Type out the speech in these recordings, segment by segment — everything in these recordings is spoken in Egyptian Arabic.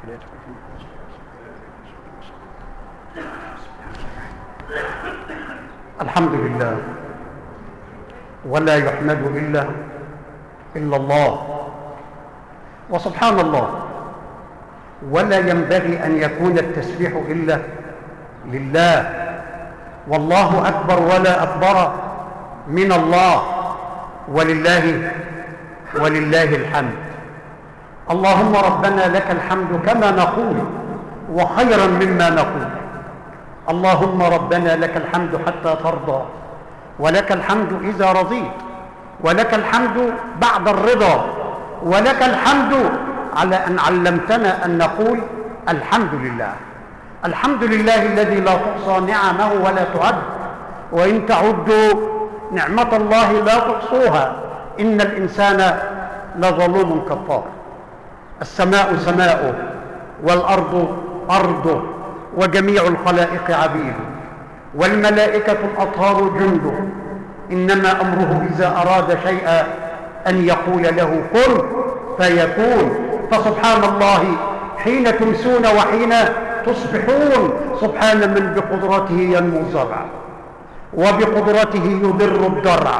الحمد لله ولا يحمد إلا إلا الله وسبحان الله ولا ينبغي أن يكون التسبيح إلا لله والله أكبر ولا أكبر من الله ولله ولله الحمد اللهم ربنا لك الحمد كما نقول وخيرا مما نقول اللهم ربنا لك الحمد حتى ترضى ولك الحمد إذا رضيت ولك الحمد بعد الرضا ولك الحمد على أن علمتنا أن نقول الحمد لله الحمد لله الذي لا تحصى نعمه ولا تعد وإن تعدوا نعمة الله لا تحصوها إن الإنسان لظلوم كفار السماء سماؤه والأرض أرضه وجميع الخلائق عبيده والملائكة الأطهار جنده إنما أمره إذا أراد شيئا أن يقول له كن فيكون فسبحان الله حين تمسون وحين تصبحون سبحان من بقدرته ينمو الزرع وبقدرته يضر الضرع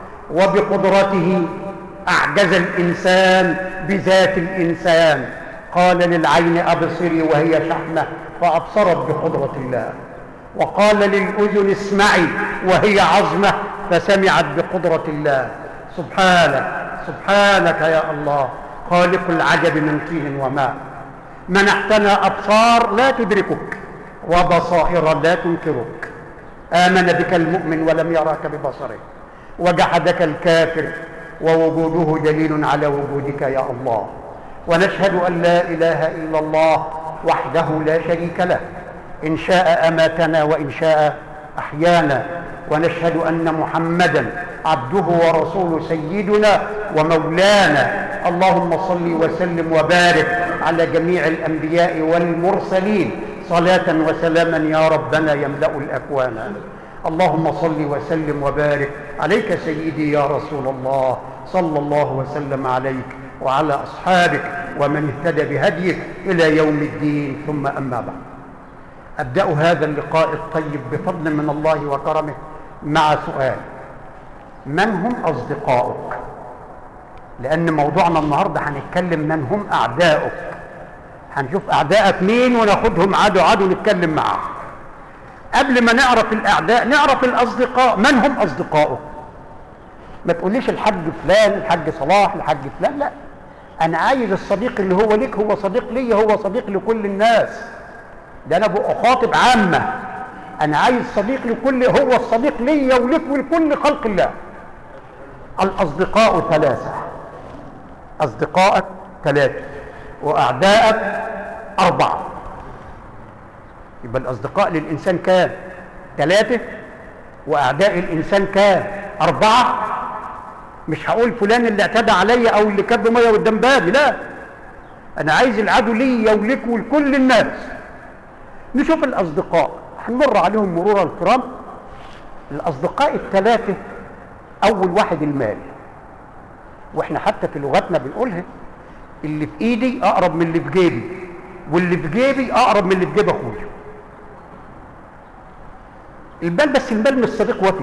وبقدرته أعجز الإنسان بذات الإنسان قال للعين أبصري وهي شحمة فأبصرت بقدرة الله وقال للأذن اسمعي وهي عظمة فسمعت بقدرة الله سبحانك سبحانك يا الله خالق العجب من طين وماء منحتنا أبصار لا تدركك وبصائر لا تنكرك آمن بك المؤمن ولم يراك ببصره وجحدك الكافر ووجوده دليل على وجودك يا الله ونشهد أن لا إله إلا الله وحده لا شريك له إن شاء أماتنا وإن شاء أحيانا ونشهد أن محمدا عبده ورسوله سيدنا ومولانا اللهم صل وسلم وبارك على جميع الأنبياء والمرسلين صلاة وسلاما يا ربنا يملأ الأكوان اللهم صل وسلم وبارك عليك سيدي يا رسول الله صلى الله وسلم عليك وعلى أصحابك ومن اهتدى بهديك إلى يوم الدين ثم أما بعد أبدأ هذا اللقاء الطيب بفضل من الله وكرمه مع سؤال من هم أصدقاؤك لأن موضوعنا النهاردة هنتكلم من هم أعداؤك هنشوف أعدائك مين وناخدهم عدو عدو نتكلم معاهم قبل ما نعرف الأعداء نعرف الأصدقاء من هم أصدقاؤك ما تقوليش الحاج فلان الحاج صلاح الحاج فلان لا أنا عايز الصديق اللي هو ليك هو صديق لي هو صديق لكل الناس ده أنا أخاطب عامة أنا عايز صديق لكل هو الصديق لي ولك ولكل خلق الله الأصدقاء ثلاثة أصدقائك ثلاثة وأعدائك أربعة يبقى الأصدقاء للإنسان كام ثلاثة وأعداء الإنسان كام أربعة مش هقول فلان اللي اعتدى عليا أو اللي كب مية قدام بابي لا أنا عايز العدو ليا ولك ولكل الناس نشوف الأصدقاء هنمر عليهم مرور الكرام الأصدقاء الثلاثة أول واحد المال وإحنا حتى في لغتنا بنقولها اللي في إيدي أقرب من اللي في جيبي واللي في جيبي أقرب من اللي في جيب أخويا المال بس المال مش صديق وفي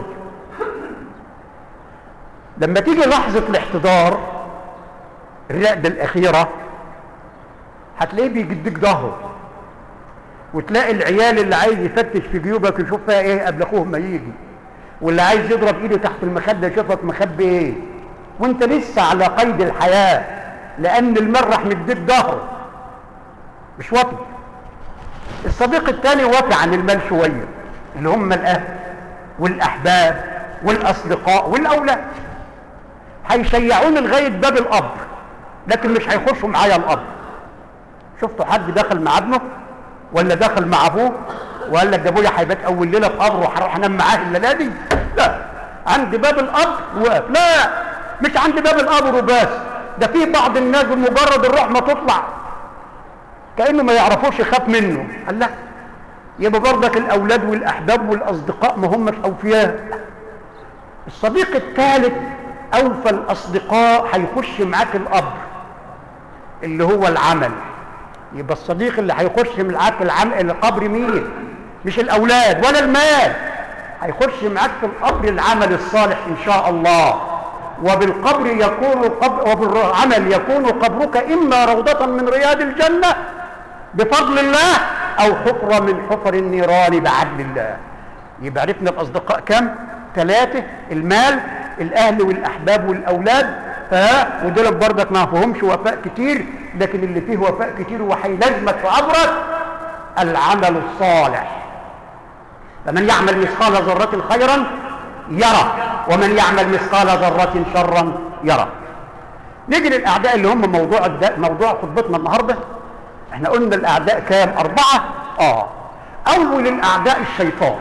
لما تيجي لحظة الاحتضار الرقدة الأخيرة هتلاقيه بيجدك ظهره وتلاقي العيال اللي عايز يفتش في جيوبك يشوف فيها ايه قبل اخوه ما يجي واللي عايز يضرب ايده تحت المخده يشوفك مخبي ايه وانت لسه على قيد الحياه لان المال راح مديك ظهره مش وفي الصديق الثاني وفي عن المال شويه اللي هم الاهل والاحباب والاصدقاء والاولاد هيشيعوني لغايه باب القبر لكن مش هيخشوا معايا القبر شفتوا حد دخل مع ابنه ولا دخل مع ابوه وقال لك ده ابويا هيبات اول ليله في قبره وهروح انام معاه الليله دي لا عند باب القبر واقف لا مش عند باب القبر وبس ده في بعض الناس بمجرد الروح ما تطلع كانه ما يعرفوش يخاف منه قال لا يبقى برضك الاولاد والاحباب والاصدقاء ما همش اوفياء الصديق الثالث اوفى الاصدقاء هيخش معاك القبر اللي هو العمل يبقى الصديق اللي هيخش معاك العم... القبر مين مش الاولاد ولا المال هيخش معاك في القبر العمل الصالح ان شاء الله وبالقبر يكون قبر وبالعمل يكون قبرك اما روضة من رياض الجنة بفضل الله او حفرة من حفر النيران بعدل الله يبقى عرفنا الاصدقاء كم ثلاثة المال الاهل والاحباب والاولاد ها ودول برضك ما فيهمش وفاء كتير لكن اللي فيه وفاء كتير وهيلازمك في عبرك العمل الصالح فمن يعمل مثقال ذرة خيرا يرى ومن يعمل مثقال ذرة شرا يرى نيجي للاعداء اللي هم موضوع الد... موضوع خطبتنا النهارده احنا قلنا الاعداء كام اربعه اه اول الاعداء الشيطان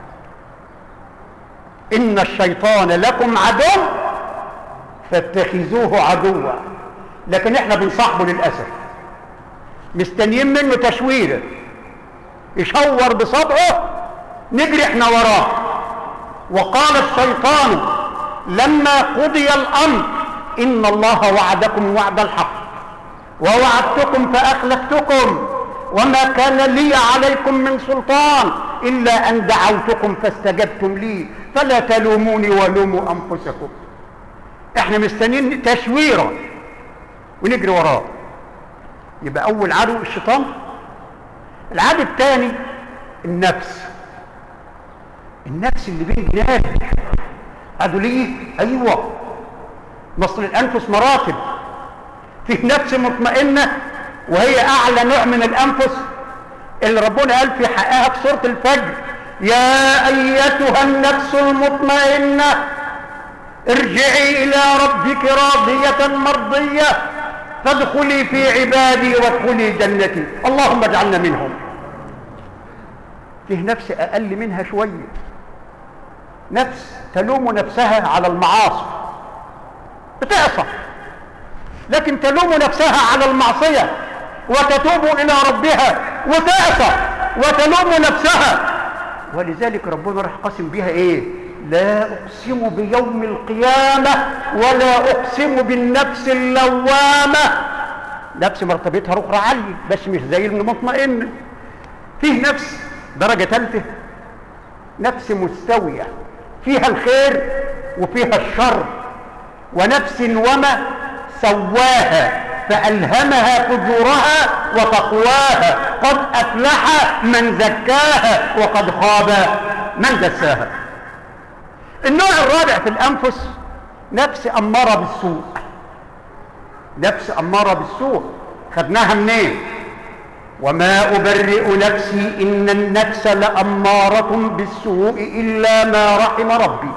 ان الشيطان لكم عدو فاتخذوه عدوا لكن احنا بنصاحبه للاسف مستنيين منه تشويره يشور بصبعه نجري احنا وراه وقال الشيطان لما قضي الامر ان الله وعدكم وعد الحق ووعدتكم فاخلفتكم وما كان لي عليكم من سلطان الا ان دعوتكم فاستجبتم لي فلا تلوموني ولوموا انفسكم احنا مستنيين تشويره ونجري وراه يبقى اول عدو الشيطان العدو الثاني النفس النفس اللي بين جنابك عدو ليه ايوه مصر الانفس مراتب فيه نفس مطمئنه وهي اعلى نوع من الانفس اللي ربنا قال في حقها في سوره الفجر يا ايتها النفس المطمئنه ارجعي الى ربك راضيه مرضيه فادخلي في عبادي وادخلي جنتي اللهم اجعلنا منهم فيه نفس اقل منها شويه نفس تلوم نفسها على المعاصي بتعصى لكن تلوم نفسها على المعصيه وتتوب الى ربها وتعصى وتلوم نفسها ولذلك ربنا راح قسم بها ايه لا اقسم بيوم القيامه ولا اقسم بالنفس اللوامه نفس مرتبتها اخرى عاليه بس مش زي المطمئن فيه نفس درجه ثالثه نفس مستويه فيها الخير وفيها الشر ونفس وما سواها فألهمها فجورها وتقواها قد أفلح من زكاها وقد خاب من دساها النوع الرابع في الأنفس نفس أمارة بالسوء نفس أمارة بالسوء خدناها منين وما أبرئ نفسي إن النفس لأمارة بالسوء إلا ما رحم ربي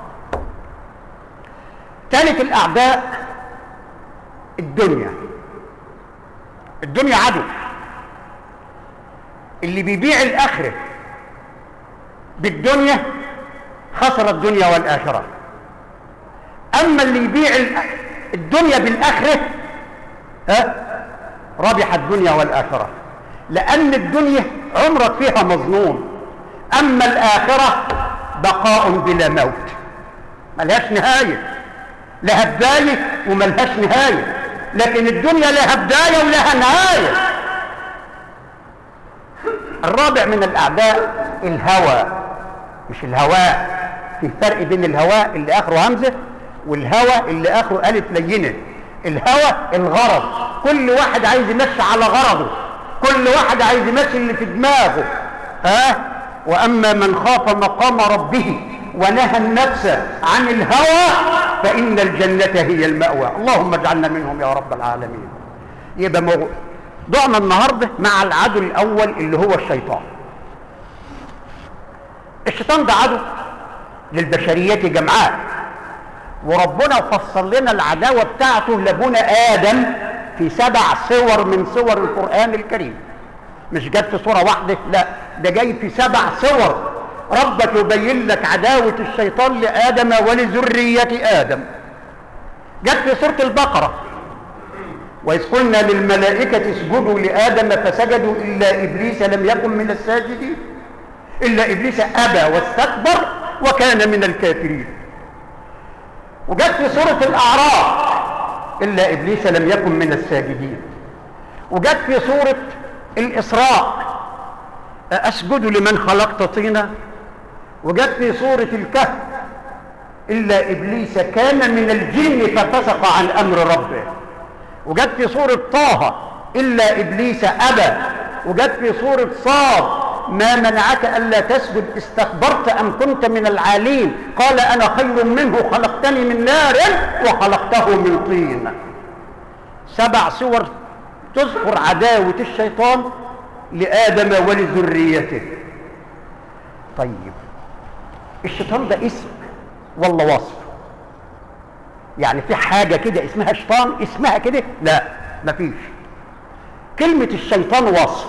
ثالث الأعداء الدنيا الدنيا عدو اللي بيبيع الآخرة بالدنيا خسر الدنيا والآخرة أما اللي يبيع الدنيا بالآخرة ها ربح الدنيا والآخرة لأن الدنيا عمرك فيها مظنون أما الآخرة بقاء بلا موت ملهاش نهاية لها بداية وملهاش نهاية لكن الدنيا لها بداية ولها نهاية الرابع من الأعداء الهوى مش الهواء في فرق بين الهواء اللي آخره همزة والهوى اللي آخره ألف لينة الهوى الغرض كل واحد عايز يمشي على غرضه كل واحد عايز يمشي اللي في دماغه ها واما من خاف مقام ربه ونهى النفس عن الهوى فان الجنه هي الماوى اللهم اجعلنا منهم يا رب العالمين يبقى موضوعنا النهارده مع العدو الاول اللي هو الشيطان الشيطان ده عدو للبشريه جمعاء وربنا فصل لنا العداوه بتاعته لابونا ادم في سبع صور من صور القرآن الكريم مش جت في صورة واحدة لا ده جاي في سبع صور ربك يبين لك عداوة الشيطان لآدم ولذرية آدم جت في سورة البقرة وإذ قلنا للملائكة اسجدوا لآدم فسجدوا إلا إبليس لم يكن من الساجدين إلا إبليس أبى واستكبر وكان من الكافرين وجت في سورة الأعراف إلا إبليس لم يكن من الساجدين وجت في سورة الإسراء أسجد لمن خلقت طينا وجت في سورة الكهف إلا إبليس كان من الجن ففسق عن أمر ربه وجت في سورة طه إلا إبليس أبى وجت في سورة صاد ما منعك ألا تسجد استكبرت أم كنت من العالين قال أنا خير منه خلقتني من نار وخلقته من طين سبع سور تذكر عداوة الشيطان لآدم ولذريته طيب الشيطان ده اسم ولا وصف يعني في حاجة كده اسمها شيطان اسمها كده لا مفيش كلمة الشيطان وصف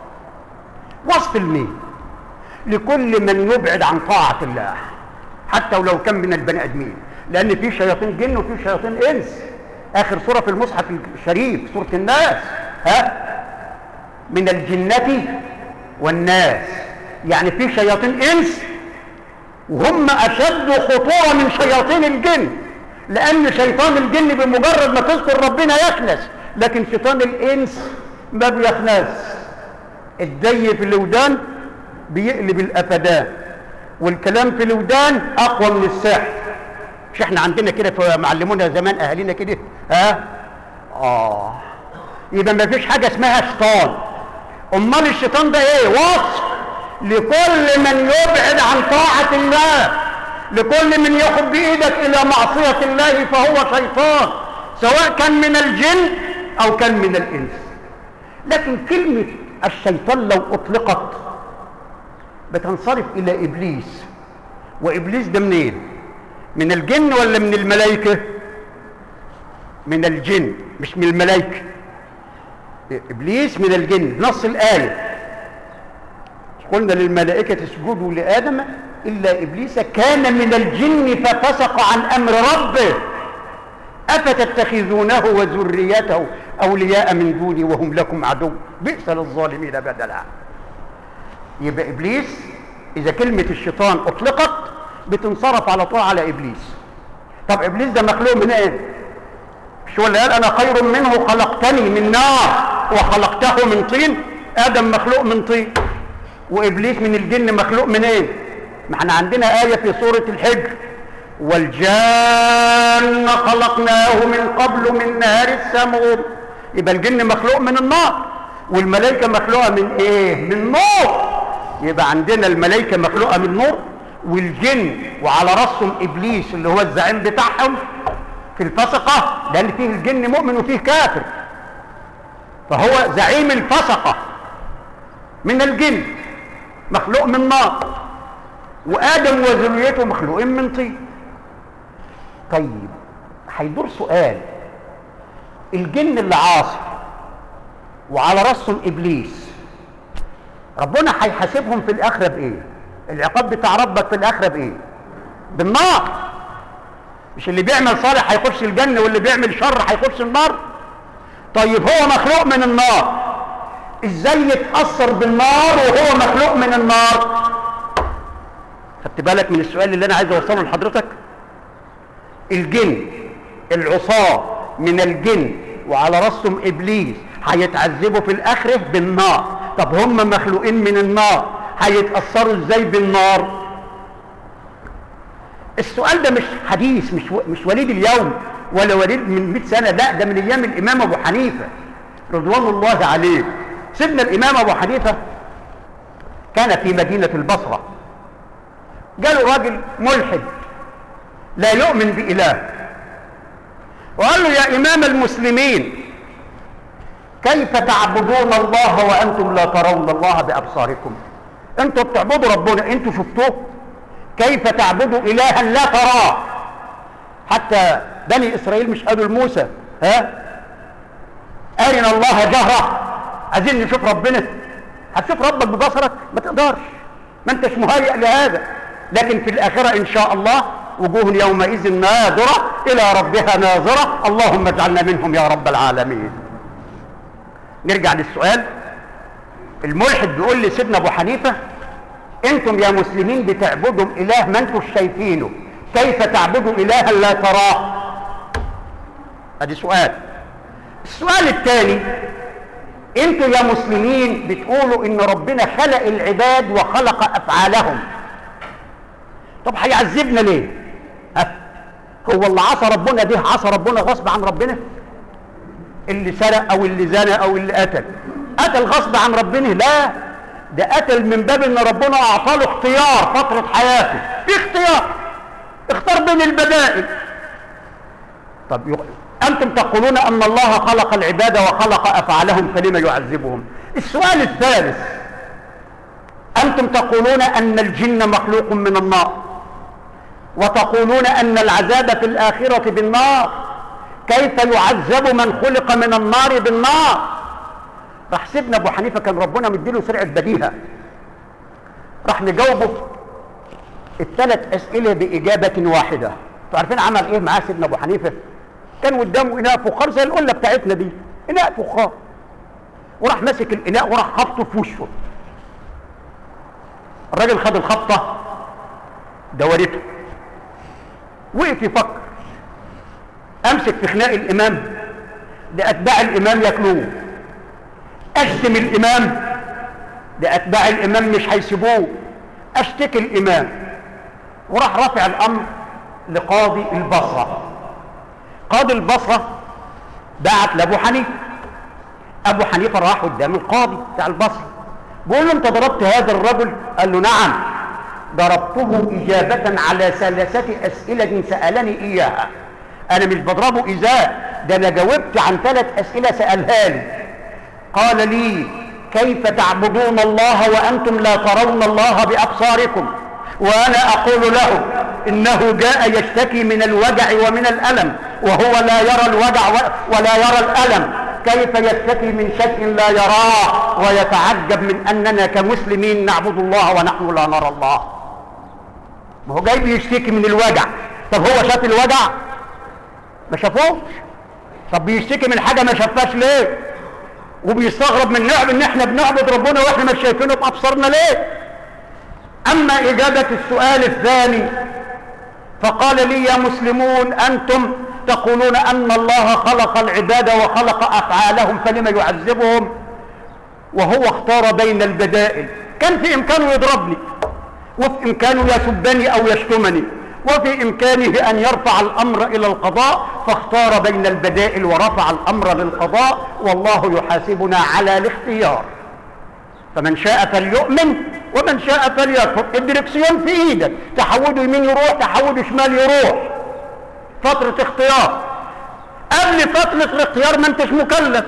وصف لمين لكل من يبعد عن طاعة الله حتى ولو كان من البني ادمين لان في شياطين جن وفي شياطين انس اخر سورة في المصحف الشريف سورة الناس ها من الجنة والناس يعني في شياطين انس وهم اشد خطورة من شياطين الجن لان شيطان الجن بمجرد ما تذكر ربنا يخنس لكن شيطان الانس ما بيخنس الدي في الودان بيقلب الافدان والكلام في الودان اقوى من السحر مش احنا عندنا كده في معلمونا زمان اهالينا كده ها اه يبقى ما فيش حاجه اسمها شيطان امال الشيطان ده ايه وصف لكل من يبعد عن طاعه الله لكل من ياخد بايدك الى معصيه الله فهو شيطان سواء كان من الجن او كان من الانس لكن كلمه الشيطان لو اطلقت بتنصرف الى ابليس وابليس ده منين من الجن ولا من الملائكه من الجن مش من الملائكه ابليس من الجن نص الايه قلنا للملائكه اسجدوا لادم الا ابليس كان من الجن ففسق عن امر ربه افتتخذونه وذريته اولياء من دوني وهم لكم عدو بئس للظالمين بدلا يبقى ابليس اذا كلمه الشيطان اطلقت بتنصرف على طول على ابليس طب ابليس ده مخلوق من ايه مش هو اللي قال انا خير منه خلقتني من نار وخلقته من طين ادم مخلوق من طين وابليس من الجن مخلوق من ايه ما احنا عندنا ايه في سوره الحجر والجان خلقناه من قبل من نار السموم يبقى الجن مخلوق من النار والملائكه مخلوقه من ايه من نور يبقى عندنا الملائكه مخلوقه من نور والجن وعلى راسهم ابليس اللي هو الزعيم بتاعهم في الفسقه لان فيه الجن مؤمن وفيه كافر فهو زعيم الفسقه من الجن مخلوق من نار وادم وذريته مخلوقين من طين طيب هيدور سؤال الجن اللي عاصي وعلى راسهم ابليس ربنا هيحاسبهم في الاخره بايه العقاب بتاع ربك في الاخره بايه بالنار مش اللي بيعمل صالح هيخش الجنه واللي بيعمل شر هيخش النار طيب هو مخلوق من النار ازاي يتاثر بالنار وهو مخلوق من النار خدت بالك من السؤال اللي انا عايز اوصله لحضرتك الجن العصاه من الجن وعلى راسهم ابليس هيتعذبوا في الاخره بالنار طب هم مخلوقين من النار هيتاثروا ازاي بالنار السؤال ده مش حديث مش و... مش وليد اليوم ولا وليد من 100 سنه لا ده من ايام الامام ابو حنيفه رضوان الله عليه سيدنا الامام ابو حنيفه كان في مدينه البصره جاله راجل ملحد لا يؤمن باله وقال له يا امام المسلمين كيف تعبدون الله وانتم لا ترون الله بابصاركم انتوا بتعبدوا ربنا انتوا شفتوه كيف تعبدوا الها لا تراه حتى بني اسرائيل مش قالوا لموسى ها ارنا الله جهره عايزين نشوف ربنا هتشوف ربك ببصرك ما تقدرش ما انتش مهيئ لهذا لكن في الاخره ان شاء الله وجوه يومئذ ناظره الى ربها ناظره اللهم اجعلنا منهم يا رب العالمين نرجع للسؤال الملحد بيقول لسيدنا ابو حنيفه انتم يا مسلمين بتعبدوا اله ما انتم شايفينه كيف تعبدوا الها لا تراه ادي سؤال السؤال الثاني انتوا يا مسلمين بتقولوا ان ربنا خلق العباد وخلق افعالهم طب هيعذبنا ليه ها هو اللي عصى ربنا ده عصى ربنا غصب عن ربنا اللي سرق او اللي زنى او اللي قتل قتل غصب عن ربنا لا ده قتل من باب ان ربنا اعطاه له اختيار فتره حياته في اختيار اختار بين البدائل طب يق... انتم تقولون ان الله خلق العباد وخلق افعالهم فلما يعذبهم السؤال الثالث انتم تقولون ان الجن مخلوق من النار وتقولون ان العذاب في الاخره بالنار كيف يعذب من خلق من النار بالنار راح سيدنا ابو حنيفه كان ربنا مديله سرعه بديهه راح نجاوبه الثلاث اسئله باجابه واحده انتوا عارفين عمل ايه معاه سيدنا ابو حنيفه كان قدامه اناء فخار زي القله بتاعتنا دي اناء فخار وراح ماسك الاناء وراح خبطه في وشه الراجل خد الخبطه دورته وقف يفكر امسك في خناق الامام لاتباع الامام ياكلوه اشتم الامام لاتباع الامام مش هيسيبوه اشتكي الامام وراح رافع الامر لقاضي البصره قاضي البصره بعت لابو حنيفه ابو حنيفه راح قدام القاضي بتاع البصره بيقول له انت ضربت هذا الرجل قال له نعم ضربته اجابه على ثلاثه اسئله سالني اياها انا مش بضربه ازاء ده انا جاوبت عن ثلاث اسئله سالها لي قال لي كيف تعبدون الله وانتم لا ترون الله بابصاركم وانا اقول له انه جاء يشتكي من الوجع ومن الالم وهو لا يرى الوجع ولا يرى الالم كيف يشتكي من شيء لا يراه ويتعجب من اننا كمسلمين نعبد الله ونحن لا نرى الله ما هو جاي بيشتكي من الوجع طب هو شاف الوجع ما شافوش طب بيشتكي من حاجه ما شافهاش ليه وبيستغرب من نعم ان احنا بنعبد ربنا واحنا مش شايفينه بابصارنا ليه اما اجابه السؤال الثاني فقال لي يا مسلمون انتم تقولون ان الله خلق العباد وخلق افعالهم فلما يعذبهم وهو اختار بين البدائل كان في امكانه يضربني وفي امكانه يسبني او يشتمني وفي امكانه ان يرفع الامر الى القضاء فاختار بين البدائل ورفع الامر للقضاء والله يحاسبنا على الاختيار فمن شاء فليؤمن ومن شاء فليكفر الدركسيون في ايدك تحوده يمين يروح تحوده شمال يروح فترة اختيار قبل فترة الاختيار ما انتش مكلف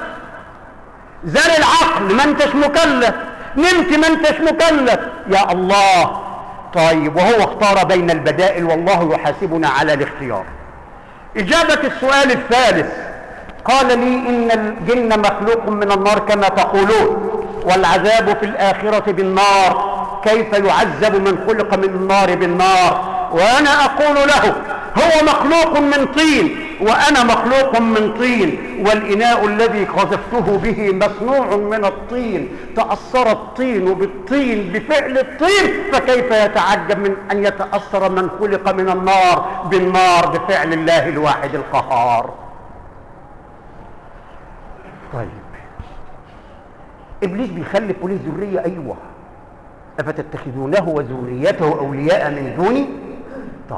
زال العقل ما انتش مكلف نمت ما انتش مكلف يا الله طيب وهو اختار بين البدائل والله يحاسبنا على الاختيار إجابة السؤال الثالث قال لي إن الجن مخلوق من النار كما تقولون والعذاب في الآخرة بالنار كيف يعذب من خلق من النار بالنار وأنا أقول له هو مخلوق من طين وأنا مخلوق من طين والإناء الذي قذفته به مصنوع من الطين تأثر الطين بالطين بفعل الطين فكيف يتعجب من أن يتأثر من خلق من النار بالنار بفعل الله الواحد القهار طيب إبليس بيخلف وليه ذرية أيوة أفتتخذونه وذريته أولياء من دوني طيب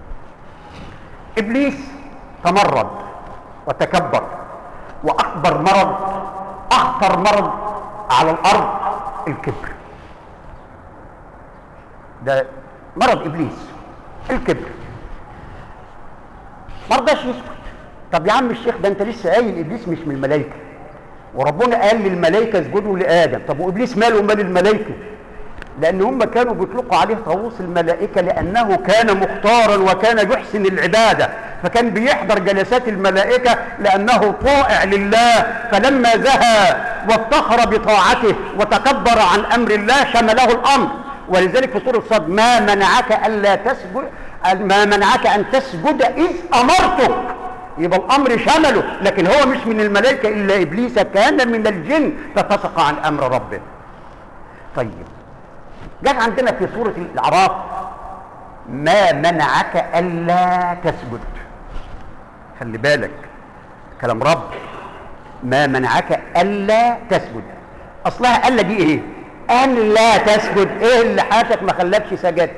إبليس تمرد وتكبر وأكبر مرض أخطر مرض على الأرض الكبر ده مرض إبليس الكبر ما رضاش يسكت طب يا عم الشيخ ده انت لسه قايل ابليس مش من الملائكه وربنا قال للملائكه اسجدوا لادم طب وابليس ماله ومال الملائكه لان هم كانوا بيطلقوا عليه طاووس الملائكه لانه كان مختارا وكان يحسن العباده فكان بيحضر جلسات الملائكه لانه طائع لله فلما زهى وافتخر بطاعته وتكبر عن امر الله شمله الامر ولذلك في سوره صاد ما منعك الا تسجد ما منعك ان تسجد اذ امرتك يبقى الامر شمله لكن هو مش من الملائكه الا ابليس كان من الجن ففسق عن امر ربه طيب جاء عندنا في سوره الاعراف ما منعك الا تسجد خلي بالك كلام رب ما منعك الا تسجد اصلها الا دي ايه ان لا تسجد ايه اللي حاشك ما خلاكش سجدت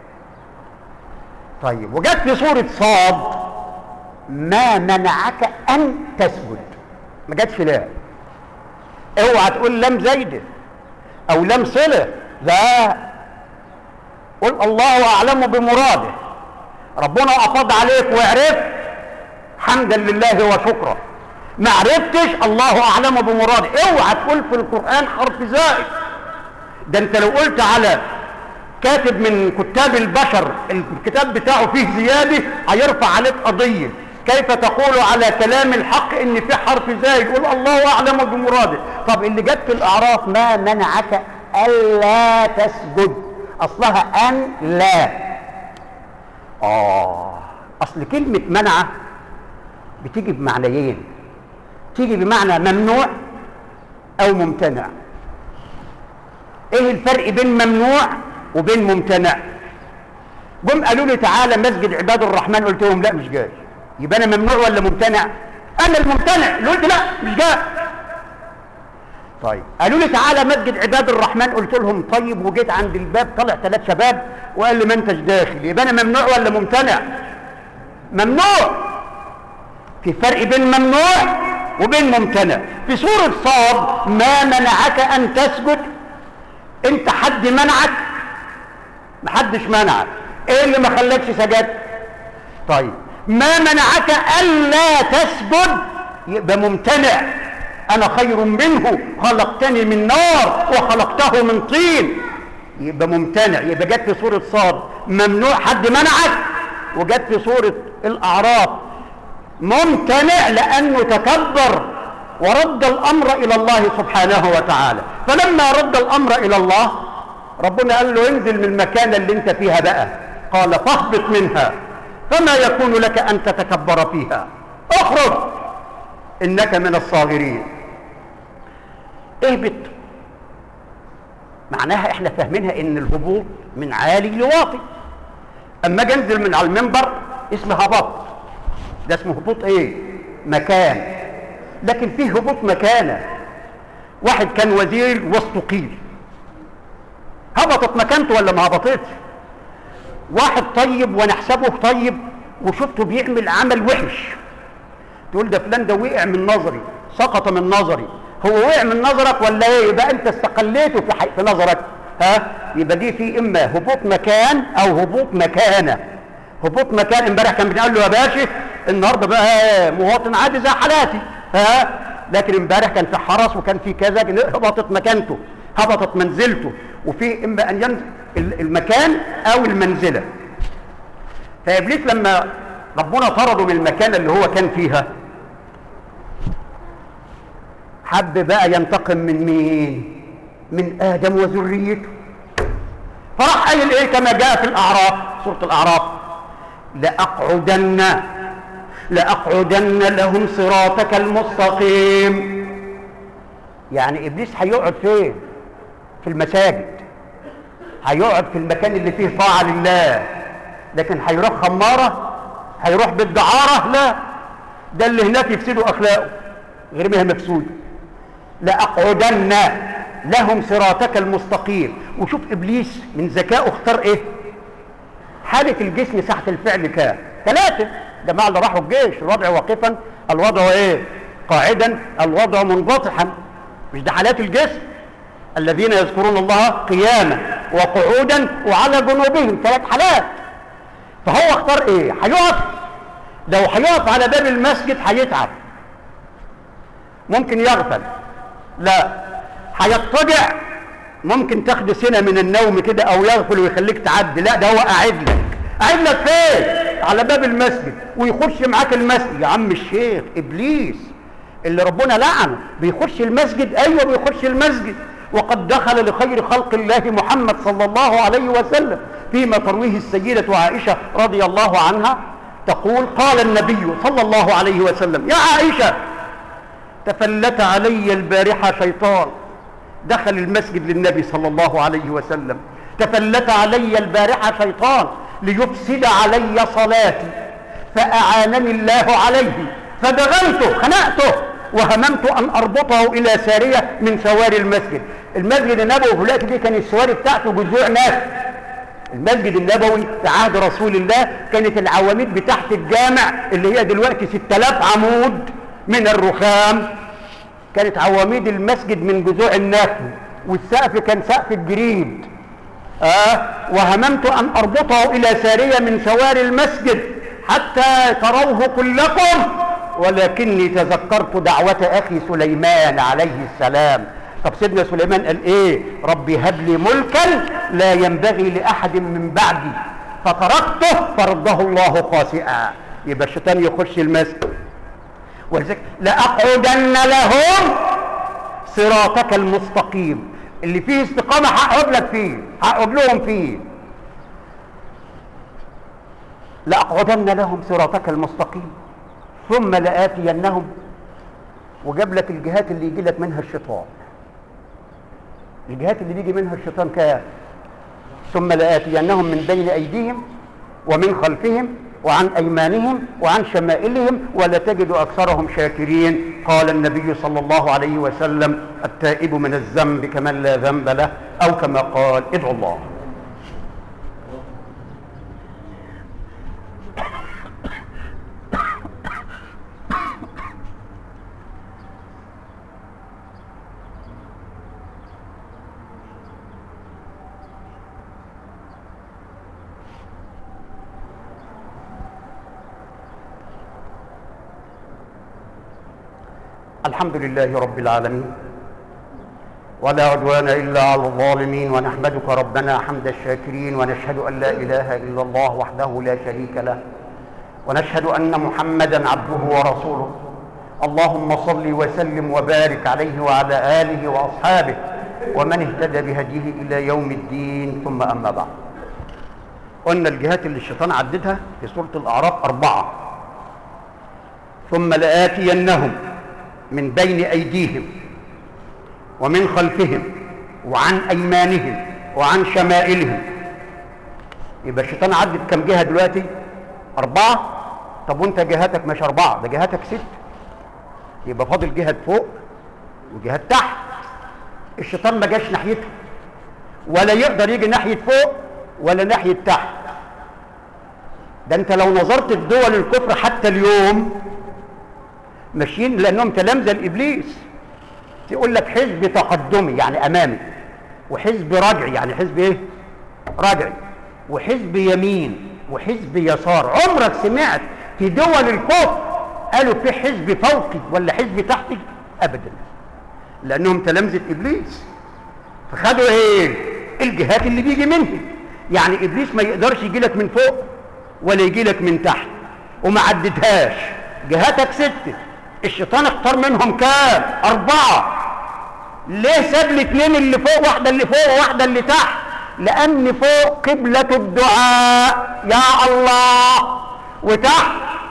طيب وجت في سوره صاد ما منعك ان تسجد ما جاتش لا اوعى تقول لم زيد او لم صله لا قل الله اعلم بمراده ربنا افاض عليك وعرفت حمدا لله وشكرا ما عرفتش الله اعلم بمراده اوعى تقول في القران حرف زائد ده انت لو قلت على كاتب من كتاب البشر الكتاب بتاعه فيه زياده هيرفع عليك قضيه كيف تقول على كلام الحق ان في حرف زائد يقول الله اعلم بمراده طب اللي جت في الاعراف ما منعك الا تسجد اصلها ان لا اه اصل كلمه منع بتيجي بمعنيين تيجي بمعنى ممنوع او ممتنع ايه الفرق بين ممنوع وبين ممتنع جم قالوا لي تعالى مسجد عباد الرحمن قلت لهم لا مش جاي يبقى انا ممنوع ولا ممتنع انا الممتنع اللي قلت لا مش جاي طيب قالوا لي تعالى مسجد عباد الرحمن قلت لهم طيب وجيت عند الباب طلع ثلاث شباب وقال لي ما انتش داخل يبقى انا ممنوع ولا ممتنع ممنوع في فرق بين ممنوع وبين ممتنع في سورة صاد ما منعك ان تسجد انت حد منعك محدش منعك ايه اللي ما خلاكش سجدت طيب ما منعك الا تسجد يبقى ممتنع انا خير منه خلقتني من نار وخلقته من طين يبقى ممتنع يبقى جت في سوره صاد ممنوع حد منعك وجت في سوره الاعراف ممتنع لانه تكبر ورد الامر الى الله سبحانه وتعالى فلما رد الامر الى الله ربنا قال له انزل من المكان اللي انت فيها بقى قال فاهبط منها فما يكون لك ان تتكبر فيها اخرج انك من الصاغرين اهبط معناها احنا فاهمينها ان الهبوط من عالي لواطي اما اجي انزل من على المنبر اسمه هبط ده اسمه هبوط ايه مكان لكن فيه هبوط مكانه واحد كان وزير واستقيل هبطت مكانته ولا ما هبطتش واحد طيب ونحسبه طيب وشفته بيعمل عمل وحش تقول ده فلان ده وقع من نظري سقط من نظري هو وقع من نظرك ولا ايه يبقى انت استقليته في, حي... في نظرك ها يبقى دي في اما هبوط مكان او هبوط مكانه هبوط مكان امبارح كان بنقول له يا باشا النهارده بقى مواطن عادي زي حالاتي ها لكن امبارح كان في حرس وكان في كذا هبطت مكانته هبطت منزلته وفي اما ان ينزل المكان او المنزله فابليس لما ربنا طرده من المكان اللي هو كان فيها حب بقى ينتقم من مين من ادم وذريته فراح قايل ايه كما جاء في الاعراف سوره الاعراف لاقعدن لاقعدن لهم صراطك المستقيم يعني ابليس هيقعد فين في المساجد هيقعد في المكان اللي فيه طاعه لله لكن هيروح خماره هيروح بالدعاره لا ده اللي هناك يفسدوا اخلاقه غير ما هي مفسوده لاقعدن لهم صراطك المستقيم وشوف ابليس من ذكائه اختار ايه حاله الجسم ساعه الفعل كام ثلاثه جماعه اللي راحوا الجيش الوضع واقفا الوضع ايه قاعدا الوضع منبطحا مش ده حالات الجسم الذين يذكرون الله قياما وقعودا وعلى جنوبهم ثلاث حالات فهو اختار ايه هيقف لو هيقف على باب المسجد هيتعب ممكن يغفل لا هيضطجع ممكن تاخد سنه من النوم كده او يغفل ويخليك تعدي لا ده هو قاعد لك قاعد لك فين على باب المسجد ويخش معاك المسجد يا عم الشيخ ابليس اللي ربنا لعنه بيخش المسجد ايوه بيخش المسجد وقد دخل لخير خلق الله محمد صلى الله عليه وسلم فيما ترويه السيدة عائشة رضي الله عنها تقول قال النبي صلى الله عليه وسلم يا عائشة تفلت علي البارحة شيطان دخل المسجد للنبي صلى الله عليه وسلم تفلت علي البارحة شيطان ليفسد علي صلاتي فأعانني الله عليه فدغلته خنقته وهممت ان اربطه الى ساريه من سواري المسجد المسجد النبوي في الوقت دي كان السواري بتاعته جذوع ناس المسجد النبوي في عهد رسول الله كانت العواميد بتاعت الجامع اللي هي دلوقتي 6000 عمود من الرخام كانت عواميد المسجد من جذوع النخل والسقف كان سقف الجريد آه وهممت أن أربطه إلى سارية من سواري المسجد حتى تروه كلكم ولكني تذكرت دعوة أخي سليمان عليه السلام طب سيدنا سليمان قال ايه ربي هب لي ملكا لا ينبغي لأحد من بعدي فتركته فرده الله خاسئا يبقى الشيطان يخش المسجد ولذلك لأقعدن لهم صراطك المستقيم اللي فيه استقامة هقعد لك فيه هقعد لهم فيه لأقعدن لهم صراطك المستقيم ثم لآتينهم وجاب لك الجهات اللي يجي لك منها الشيطان الجهات اللي بيجي منها الشيطان كام ثم لآتينهم من بين أيديهم ومن خلفهم وعن أيمانهم وعن شمائلهم ولا تجد أكثرهم شاكرين قال النبي صلى الله عليه وسلم التائب من الذنب كمن لا ذنب له أو كما قال ادعوا الله الحمد لله رب العالمين ولا عدوان إلا على الظالمين ونحمدك ربنا حمد الشاكرين ونشهد أن لا إله إلا الله وحده لا شريك له ونشهد أن محمدا عبده ورسوله اللهم صل وسلم وبارك عليه وعلى آله وأصحابه ومن اهتدى بهديه إلى يوم الدين ثم أما بعد قلنا الجهات اللي الشيطان عددها في سورة الأعراف أربعة ثم لآتينهم من بين أيديهم ومن خلفهم وعن أيمانهم وعن شمائلهم يبقى الشيطان عدد كم جهة دلوقتي أربعة طب وانت جهاتك مش أربعة ده جهاتك ست يبقى فاضل جهة فوق وجهة تحت الشيطان ما جاش ناحيتها ولا يقدر يجي ناحية فوق ولا ناحية تحت ده انت لو نظرت في دول الكفر حتى اليوم ماشيين لانهم تلامذه لابليس يقول لك حزب تقدمي يعني امامي وحزب رجعي يعني حزب ايه رجعي وحزب يمين وحزب يسار عمرك سمعت في دول الكفر قالوا في حزب فوقي ولا حزب تحتي ابدا لانهم تلامذه ابليس فخدوا ايه الجهات اللي بيجي منهم يعني ابليس ما يقدرش يجي لك من فوق ولا يجي لك من تحت وما عدتهاش جهاتك سته الشيطان اختار منهم كام أربعة ليه ساب الاثنين اللي فوق واحدة اللي فوق وواحدة اللي تحت لأن فوق قبلة الدعاء يا الله وتحت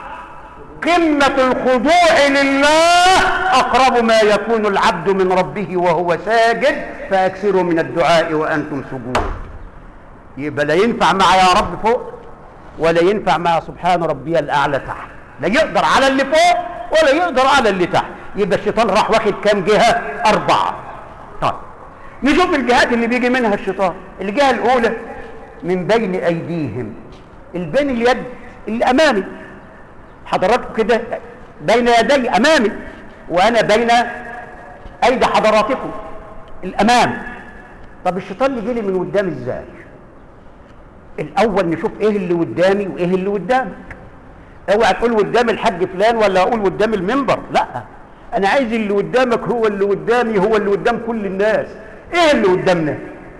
قمة الخضوع لله أقرب ما يكون العبد من ربه وهو ساجد فأكثروا من الدعاء وأنتم سجود يبقى لا ينفع مع يا رب فوق ولا ينفع مع سبحان ربي الأعلى تحت لا يقدر على اللي فوق ولا يقدر على اللي تحت يبقى الشيطان راح واخد كام جهة أربعة طيب نشوف الجهات اللي بيجي منها الشيطان الجهة الأولى من بين أيديهم البين اليد اللي أمامي حضراتكم كده بين يدي أمامي وأنا بين أيدي حضراتكم الأمام طب الشيطان يجي لي من قدام إزاي الأول نشوف إيه اللي قدامي وإيه اللي قدامك اوعى تقول قدام الحاج فلان ولا اقول قدام المنبر لا انا عايز اللي قدامك هو اللي قدامي هو اللي قدام كل الناس ايه اللي قدامنا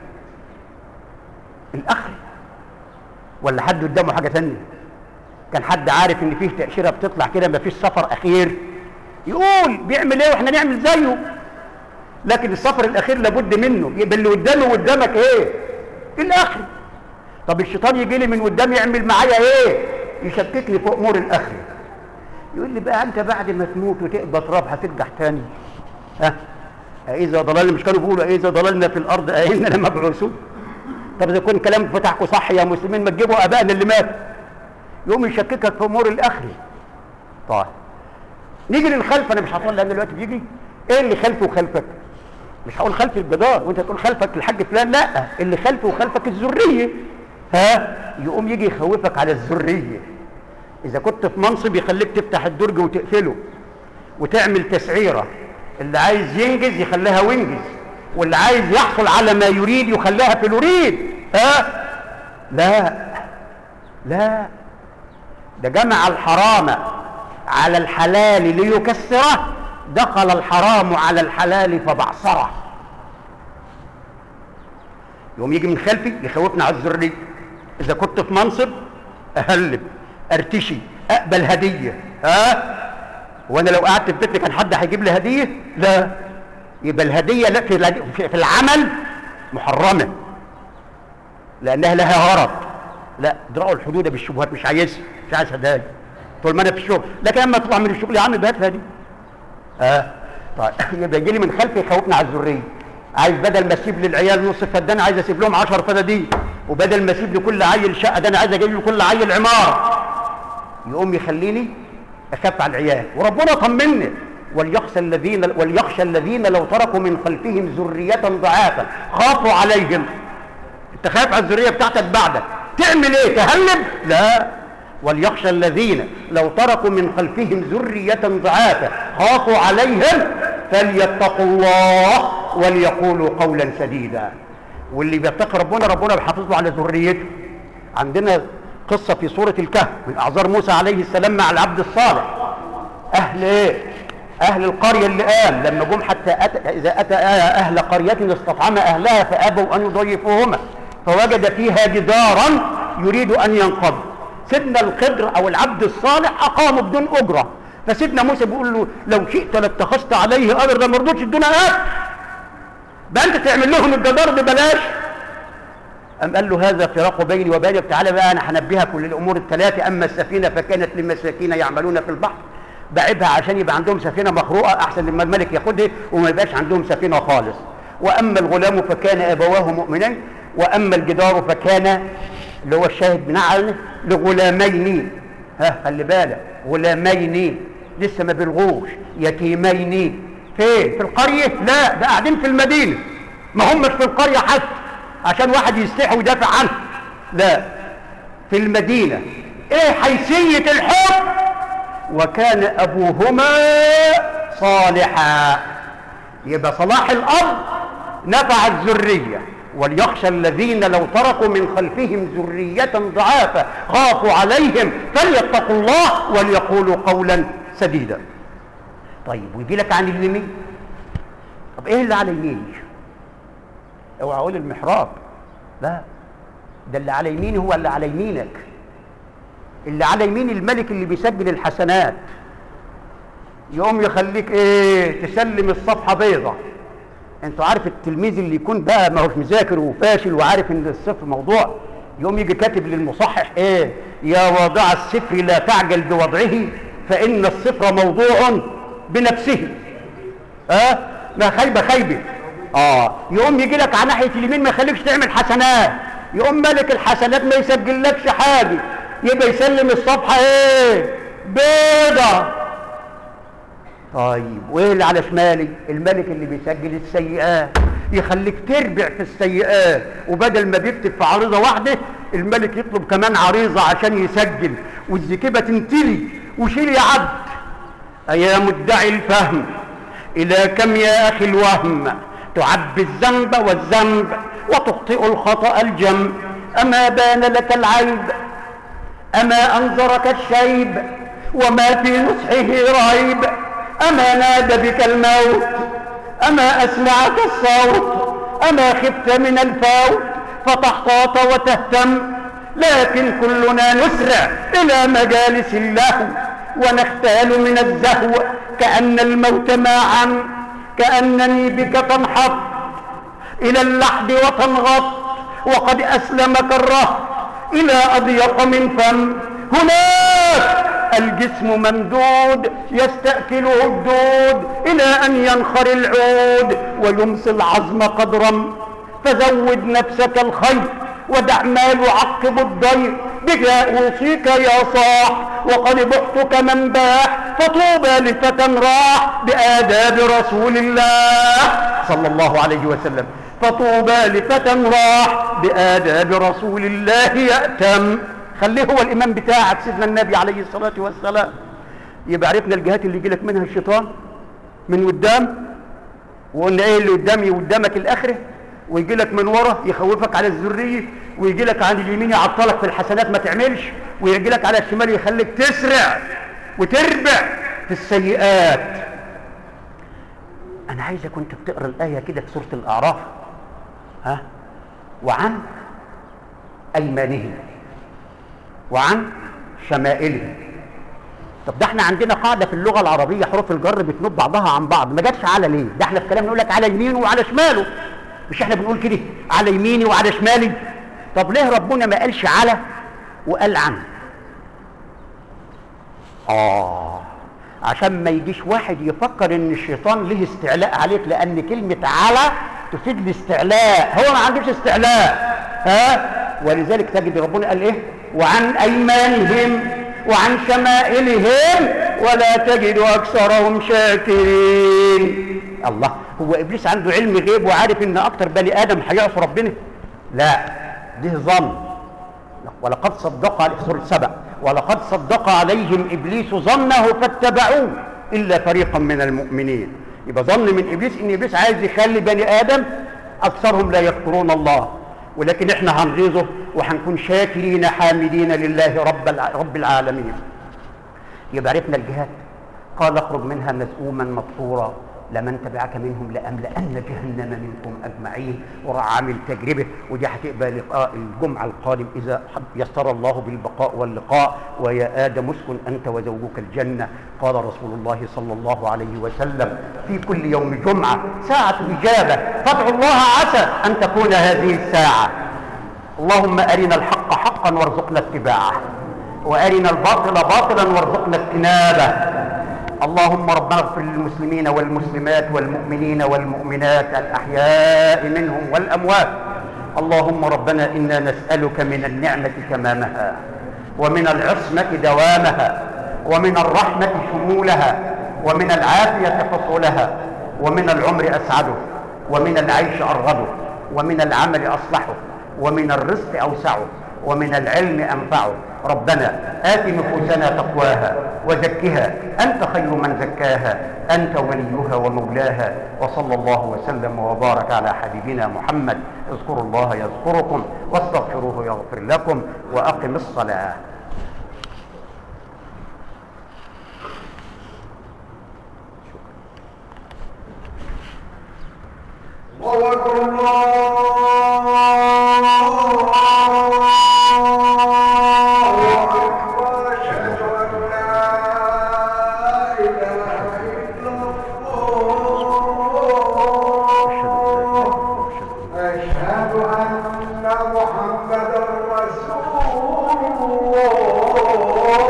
الاخر ولا حد قدامه حاجه ثانيه كان حد عارف ان فيه تاشيره بتطلع كده ما فيش سفر اخير يقول بيعمل ايه واحنا نعمل زيه لكن السفر الاخير لابد منه يبقى اللي قدامي وقدامك ايه الاخر طب الشيطان يجي لي من قدام يعمل معايا ايه يشككني في امور الاخره يقول لي بقى انت بعد ما تموت وتقبض تراب هترجع تاني ها اذا ضللنا مش كانوا بيقولوا اذا ضللنا في الارض ائنا لمبعوثون طب اذا كان كلام فتحكم صح يا مسلمين ما تجيبوا ابائنا اللي مات يقوم يشككك في امور الاخره طيب نيجي للخلف انا مش هطول لان دلوقتي بيجي ايه اللي خلفي وخلفك مش هقول خلف الجدار وانت تقول خلفك الحاج فلان لا اللي خلفي وخلفك الذريه ها يقوم يجي يخوفك على الذريه اذا كنت في منصب يخليك تفتح الدرج وتقفله وتعمل تسعيره اللي عايز ينجز يخليها وينجز واللي عايز يحصل على ما يريد يخليها في اليريد ها لا لا ده جمع الحرام على الحلال ليكسره دخل الحرام على الحلال فبعصره يوم يجي من خلفي يخوفنا على الذريه اذا كنت في منصب اهلب ارتشي اقبل هديه ها وانا لو قعدت في بيتي كان حد هيجيب لي هديه لا يبقى الهديه لا في في العمل محرمه لانها لها غرض لا ادرأوا الحدود بالشبهات مش عايزها مش عايز هدايا طول ما انا في الشغل لكن لما تطلع من الشغل يا عم بهات هديه اه طيب يبقى يجي لي من خلفي يخوفني على الذريه عايز بدل ما اسيب للعيال نص فدان عايز اسيب لهم 10 فدادين وبدل ما اسيب لكل عيل شقه ده انا عايز اجيب لكل عيل عماره يقوم يخليني اخاف على العيال وربنا طمني وليخشى الذين وليخشى الذين لو تركوا من خلفهم ذريه ضعافا خافوا عليهم انت خايف على الذريه بتاعتك بعدك تعمل ايه تهلب لا وليخشى الذين لو تركوا من خلفهم ذريه ضعافا خافوا عليهم فليتقوا الله وليقولوا قولا سديدا واللي بيتقي ربنا ربنا بيحافظ له على ذريته عندنا قصه في سوره الكهف من اعذار موسى عليه السلام مع العبد الصالح اهل ايه اهل القريه اللي قام لما جم حتى أتى اذا اتى اهل قريه استطعم اهلها فابوا ان يضيفوهما فوجد فيها جدارا يريد ان ينقض سيدنا الخضر او العبد الصالح اقامه بدون اجره فسيدنا موسى بيقول له لو شئت لاتخذت عليه اجر ده ما رضوش يدونا اجر بقى انت تعمل لهم الجدار ببلاش أم قال له هذا فراق بيني وبينك تعالى بقى أنا هنبهك للأمور الثلاثة أما السفينة فكانت للمساكين يعملون في البحر بعبها عشان يبقى عندهم سفينة مخروقة أحسن لما الملك ياخدها وما يبقاش عندهم سفينة خالص وأما الغلام فكان أبواه مؤمنين وأما الجدار فكان اللي هو الشاهد بنعل لغلامين ها خلي بالك غلامين لسه ما بلغوش يتيمين فين في القرية لا ده قاعدين في المدينة ما همش في القرية حتى عشان واحد يستحي ويدافع عنه لا في المدينة ايه حيثية الحب وكان ابوهما صالحا يبقى صلاح الاب نفع الذرية وليخشى الذين لو تركوا من خلفهم ذرية ضعافا خافوا عليهم فليتقوا الله وليقولوا قولا سديدا طيب ويجي لك عن اليمين طب ايه اللي على يميني اوعى اقول المحراب لا ده اللي على يميني هو اللي على يمينك اللي على يمين الملك اللي بيسجل الحسنات يقوم يخليك ايه تسلم الصفحه بيضة انتوا عارف التلميذ اللي يكون بقى ما هوش مذاكر وفاشل وعارف ان الصفر موضوع يقوم يجي كاتب للمصحح ايه يا واضع الصفر لا تعجل بوضعه فان الصفر موضوع بنفسه ها أه؟ ما خيبه خيبه اه يقوم يجي لك على ناحيه اليمين ما يخليكش تعمل حسنات يقوم ملك الحسنات ما يسجلكش حاجه يبقى يسلم الصفحه ايه بيضه طيب وايه اللي على شمالي الملك اللي بيسجل السيئات يخليك تربع في السيئات وبدل ما بيكتب في عريضه واحده الملك يطلب كمان عريضه عشان يسجل والزكبه تنتلي وشيل يا عبد يا مدعي الفهم الى كم يا اخي الوهم تعبي الذنب والذنب وتخطئ الخطأ الجم أما بان لك العيب أما أنظرك الشيب وما في نصحه ريب أما نادى بك الموت أما أسمعك الصوت أما خفت من الفوت فتحتاط وتهتم لكن كلنا نسرع إلى مجالس اللهو ونختال من الزهو كأن الموت معا كأنني بك تنحط إلى اللحد وتنغط وقد أسلمك الرهط إلى أضيق من فم هناك الجسم ممدود يستأكله الدود إلى أن ينخر العود ويمسي العظم قدرا فزود نفسك الخير ودع ما يعقب الضيق بك أوصيك يا صاح وقد بعتك من باح فطوبى لفتى راح بآداب رسول الله صلى الله عليه وسلم فطوبى لفتى راح بآداب رسول الله يأتم خليه هو الإمام بتاعك سيدنا النبي عليه الصلاة والسلام يبقى عرفنا الجهات اللي يجي لك منها الشيطان من قدام وقلنا ايه اللي قدامي قدامك الاخره ويجي لك من ورا يخوفك على الذريه ويجي لك عن اليمين يعطلك في الحسنات ما تعملش ويجي لك على الشمال يخليك تسرع وتربع في السيئات انا عايزك وانت بتقرا الايه كده في سوره الاعراف ها وعن ايمانهم وعن شمائلهم طب ده احنا عندنا قاعده في اللغه العربيه حروف الجر بتنوب بعضها عن بعض ما جاتش على ليه ده احنا في كلام نقول لك على يمينه وعلى شماله مش احنا بنقول كده على يميني وعلى شمالي طب ليه ربنا ما قالش على وقال عن اه عشان ما يجيش واحد يفكر ان الشيطان له استعلاء عليك لان كلمه على تفيد الاستعلاء هو ما عندوش استعلاء ها ولذلك تجد ربنا قال ايه وعن ايمانهم وعن شمائلهم ولا تجد اكثرهم شاكرين الله هو ابليس عنده علم غيب وعارف ان اكتر بني ادم هيعصوا ربنا لا ده ظن ولقد صدق على سوره سبع ولقد صدق عليهم ابليس ظنه فاتبعوه الا فريقا من المؤمنين يبقى ظن من ابليس ان ابليس عايز يخلي بني ادم اكثرهم لا يذكرون الله ولكن احنا هنغيظه وهنكون شاكرين حامدين لله رب الع... رب العالمين يبقى عرفنا الجهاد قال اخرج منها مذءوما مدحورا لمن تبعك منهم لأملأن جهنم منكم أجمعين وراح عامل تجربة ودي هتبقى لقاء الجمعة القادم إذا يسر الله بالبقاء واللقاء ويا آدم اسكن أنت وزوجك الجنة قال رسول الله صلى الله عليه وسلم في كل يوم جمعة ساعة إجابة فادعوا الله عسى أن تكون هذه الساعة اللهم أرنا الحق حقا وارزقنا اتباعه وأرنا الباطل باطلا وارزقنا اجتنابه اللهم ربنا اغفر للمسلمين والمسلمات والمؤمنين والمؤمنات الأحياء منهم والأموات اللهم ربنا إنا نسألك من النعمة كمامها ومن العصمة دوامها ومن الرحمة شمولها ومن العافية فصولها ومن العمر أسعده ومن العيش أرغده ومن العمل أصلحه ومن الرزق أوسعه ومن العلم أنفعه ربنا آت نفوسنا تقواها وزكها أنت خير من زكاها أنت وليها ومولاها وصلى الله وسلم وبارك على حبيبنا محمد اذكروا الله يذكركم واستغفروه يغفر لكم وأقم الصلاة الله أكبر الله أكبر أشهد أن لا إله إلا الله أشهد أن محمدا رسول الله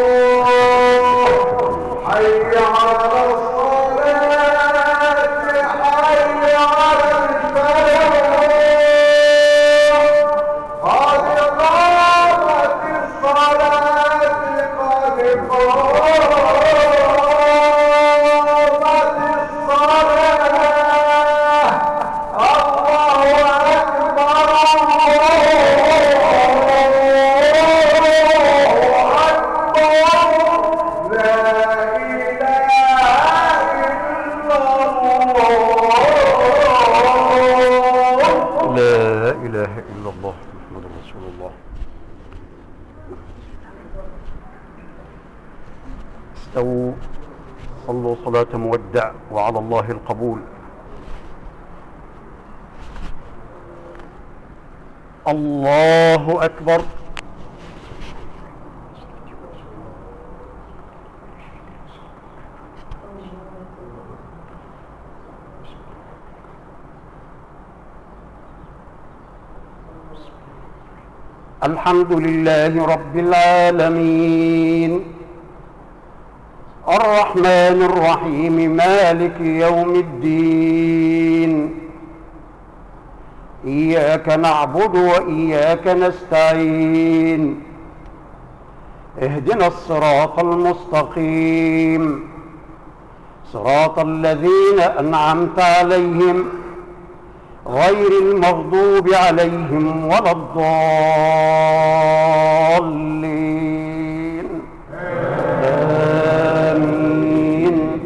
حي على الصلاة حي على الفلاح قد قامت الصلاة قد قامت الصلاة الله أكبر الله أكبر لا إله إلا الله لا إله إلا الله محمد رسول الله استووا صلوا صلاة مودع وعلى الله القبول الله أكبر الحمد لله رب العالمين الرحمن الرحيم مالك يوم الدين إياك نعبد وإياك نستعين اهدنا الصراط المستقيم صراط الذين أنعمت عليهم غير المغضوب عليهم ولا الضالين آمين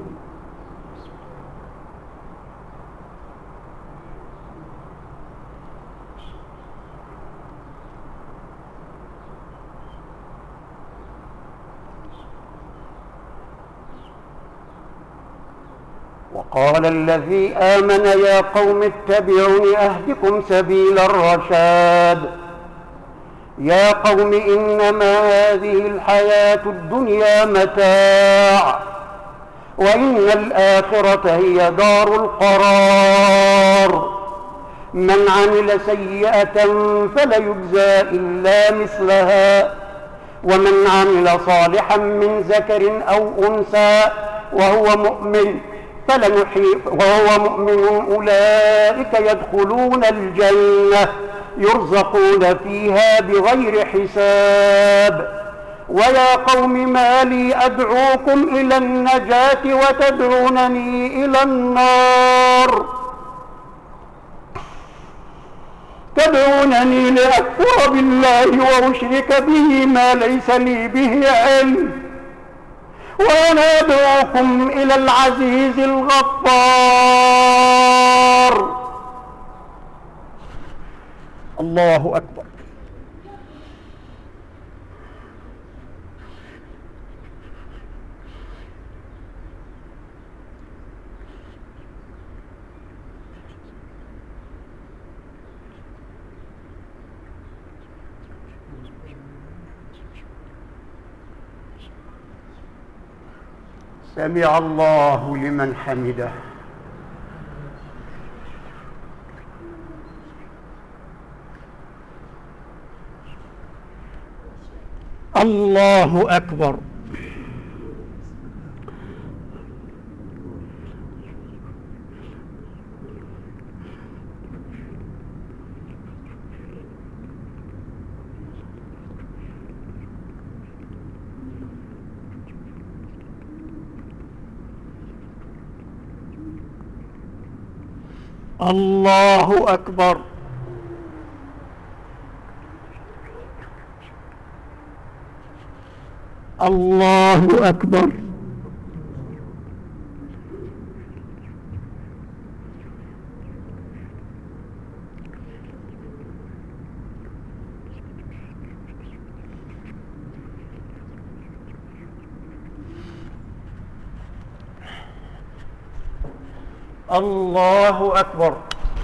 وقال الذي آمن يا قوم اتبعون أهدكم سبيل الرشاد يا قوم إنما هذه الحياة الدنيا متاع وإن الآخرة هي دار القرار من عمل سيئة فليجزى إلا مثلها ومن عمل صالحا من ذكر أو أنثى وهو مؤمن فلنحيي وهو مؤمن أولئك يدخلون الجنة يرزقون فيها بغير حساب ويا قوم ما لي أدعوكم إلى النجاة وتدعونني إلى النار تدعونني لأكفر بالله وأشرك به ما ليس لي به علم وأنا أدعوكم إلى العزيز الغفار الله أكبر سمع الله لمن حمده الله أكبر الله أكبر الله أكبر الله أكبر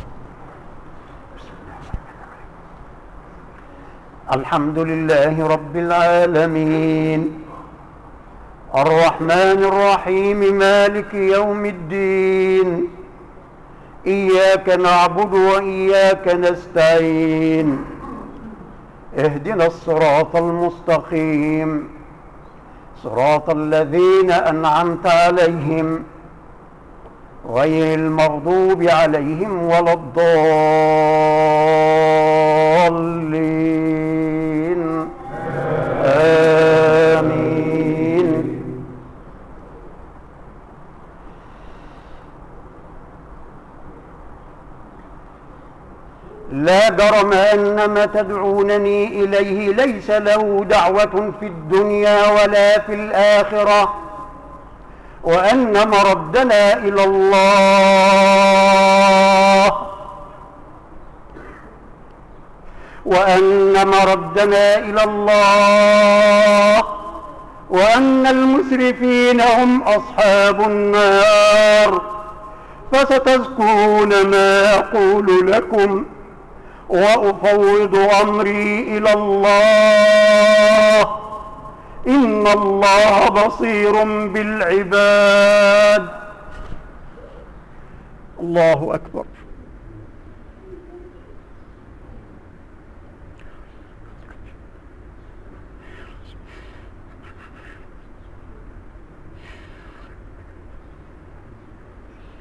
الحمد لله رب العالمين الرحمن الرحيم مالك يوم الدين إياك نعبد وإياك نستعين اهدنا الصراط المستقيم صراط الذين أنعمت عليهم غير المغضوب عليهم ولا الضالين آمين لا جرم أن ما تدعونني إليه ليس له دعوة في الدنيا ولا في الآخرة وأن مردنا إلى الله وأن مردنا إلى الله وأن المسرفين هم أصحاب النار فستذكرون ما أقول لكم وأفوض أمري إلى الله إن الله بصير بالعباد الله أكبر